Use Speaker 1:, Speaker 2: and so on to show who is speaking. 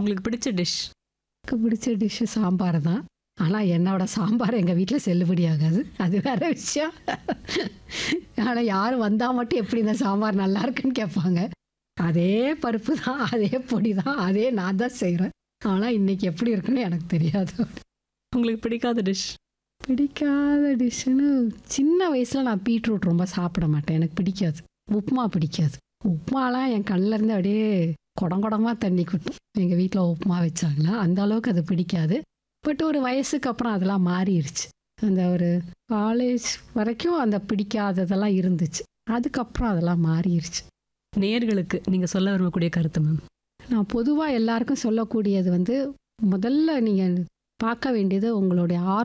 Speaker 1: உங்களுக்கு பிடிச்ச டிஷ்
Speaker 2: எனக்கு பிடிச்ச டிஷ்ஷு சாம்பார் தான் ஆனால் என்னோட சாம்பார் எங்கள் வீட்டில் செல்லுபடி ஆகாது அது வேற விஷயம் ஆனால் யாரும் வந்தால் மட்டும் எப்படி இந்த சாம்பார் நல்லா இருக்குன்னு கேட்பாங்க அதே பருப்பு தான் அதே பொடி தான் அதே நான் தான் செய்கிறேன் ஆனால் இன்னைக்கு எப்படி இருக்குன்னு எனக்கு தெரியாது
Speaker 1: உங்களுக்கு பிடிக்காத டிஷ்
Speaker 2: பிடிக்காத டிஷ்ஷுன்னு சின்ன வயசில் நான் பீட்ரூட் ரொம்ப சாப்பிட மாட்டேன் எனக்கு பிடிக்காது உப்புமா பிடிக்காது உப்புமாலாம் என் கண்ணுல இருந்து அப்படியே குடங்குடமாக தண்ணி கொட்டும் எங்கள் வீட்டில் உப்புமா வச்சாங்கன்னா அந்த அளவுக்கு அது பிடிக்காது பட் ஒரு வயசுக்கு அப்புறம் அதெல்லாம் மாறிடுச்சு அந்த ஒரு காலேஜ் வரைக்கும் அந்த பிடிக்காததெல்லாம் இருந்துச்சு அதுக்கப்புறம் அதெல்லாம் மாறிடுச்சு
Speaker 1: நேயர்களுக்கு நீங்க சொல்ல விரும்பக்கூடிய கருத்து மேம்
Speaker 2: நான் பொதுவாக எல்லாருக்கும் சொல்லக்கூடியது வந்து முதல்ல நீங்கள் பார்க்க வேண்டியது உங்களுடைய